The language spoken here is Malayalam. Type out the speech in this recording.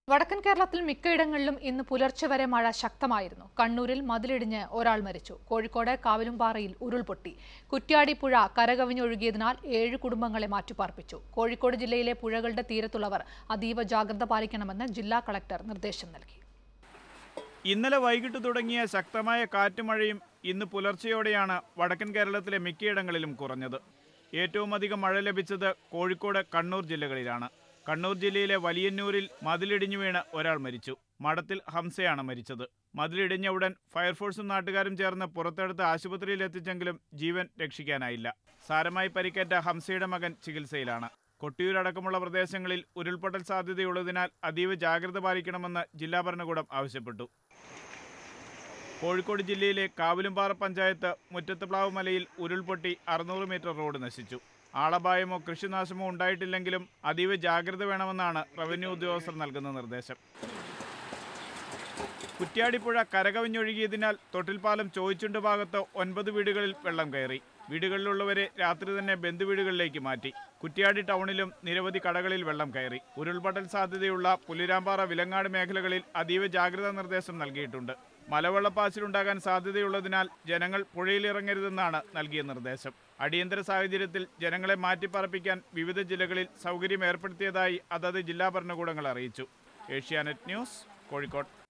വടക്കൻ കേരളത്തിൽ മിക്കയിടങ്ങളിലും ഇന്ന് പുലർച്ചെ വരെ മഴ ശക്തമായിരുന്നു കണ്ണൂരിൽ മതിലിടിഞ്ഞ് ഒരാൾ മരിച്ചു കോഴിക്കോട് കാവിലുംപാറയിൽ ഉരുൾപൊട്ടി കുറ്റ്യാടി പുഴ കരകവിഞ്ഞൊഴുകിയതിനാൽ ഏഴ് കുടുംബങ്ങളെ മാറ്റിപ്പാർപ്പിച്ചു കോഴിക്കോട് ജില്ലയിലെ പുഴകളുടെ തീരത്തുള്ളവർ അതീവ ജാഗ്രത പാലിക്കണമെന്ന് ജില്ലാ കളക്ടർ നിർദ്ദേശം നൽകി ഇന്നലെ വൈകിട്ട് തുടങ്ങിയ ശക്തമായ കാറ്റുമഴയും ഇന്ന് പുലർച്ചെയോടെയാണ് വടക്കൻ കേരളത്തിലെ മിക്കയിടങ്ങളിലും കുറഞ്ഞത് ഏറ്റവും അധികം മഴ ലഭിച്ചത് കോഴിക്കോട് കണ്ണൂർ ജില്ലകളിലാണ് കണ്ണൂർ ജില്ലയിലെ വലിയന്നൂരിൽ മതിലിടിഞ്ഞു വീണ് ഒരാൾ മരിച്ചു മഠത്തിൽ ഹംസയാണ് മരിച്ചത് മതിലിടിഞ്ഞ ഉടൻ ഫയർഫോഴ്സും നാട്ടുകാരും ചേർന്ന് പുറത്തെടുത്ത് ആശുപത്രിയിൽ എത്തിച്ചെങ്കിലും ജീവൻ രക്ഷിക്കാനായില്ല സാരമായി പരിക്കേറ്റ ഹംസയുടെ മകൻ ചികിത്സയിലാണ് കൊട്ടിയൂരടക്കമുള്ള പ്രദേശങ്ങളിൽ ഉരുൾപൊട്ടൽ സാധ്യതയുള്ളതിനാൽ അതീവ ജാഗ്രത പാലിക്കണമെന്ന് ജില്ലാ ഭരണകൂടം ആവശ്യപ്പെട്ടു കോഴിക്കോട് ജില്ലയിലെ കാവിലുംപാറ പഞ്ചായത്ത് മുറ്റത്തുപ്ലാവ് മലയിൽ ഉരുൾപൊട്ടി അറുന്നൂറ് മീറ്റർ റോഡ് നശിച്ചു ആളപായമോ കൃഷിനാശമോ ഉണ്ടായിട്ടില്ലെങ്കിലും അതീവ ജാഗ്രത വേണമെന്നാണ് റവന്യൂ ഉദ്യോഗസ്ഥർ നൽകുന്ന നിർദ്ദേശം കുറ്റ്യാടിപ്പുഴ കരകവിഞ്ഞൊഴുകിയതിനാൽ തൊട്ടിൽപ്പാലം ചോയ്ച്ചുണ്ട് ഭാഗത്ത് ഒൻപത് വീടുകളിൽ വെള്ളം കയറി വീടുകളിലുള്ളവരെ രാത്രി തന്നെ ബന്ധുവീടുകളിലേക്ക് മാറ്റി കുറ്റ്യാടി ടൗണിലും നിരവധി കടകളിൽ വെള്ളം കയറി ഉരുൾപൊട്ടൽ സാധ്യതയുള്ള പുലിരാമ്പാറ വിലങ്ങാട് മേഖലകളിൽ അതീവ ജാഗ്രതാ നിർദ്ദേശം നൽകിയിട്ടുണ്ട് മലവെള്ളപ്പാച്ചിലുണ്ടാകാൻ സാധ്യതയുള്ളതിനാൽ ജനങ്ങൾ പുഴയിലിറങ്ങരുതെന്നാണ് നൽകിയ നിർദ്ദേശം അടിയന്തര സാഹചര്യത്തിൽ ജനങ്ങളെ മാറ്റിപ്പാർപ്പിക്കാൻ വിവിധ ജില്ലകളിൽ സൗകര്യം ഏർപ്പെടുത്തിയതായി അതത് ജില്ലാ ഭരണകൂടങ്ങൾ അറിയിച്ചു ഏഷ്യാനെറ്റ് ന്യൂസ് കോഴിക്കോട്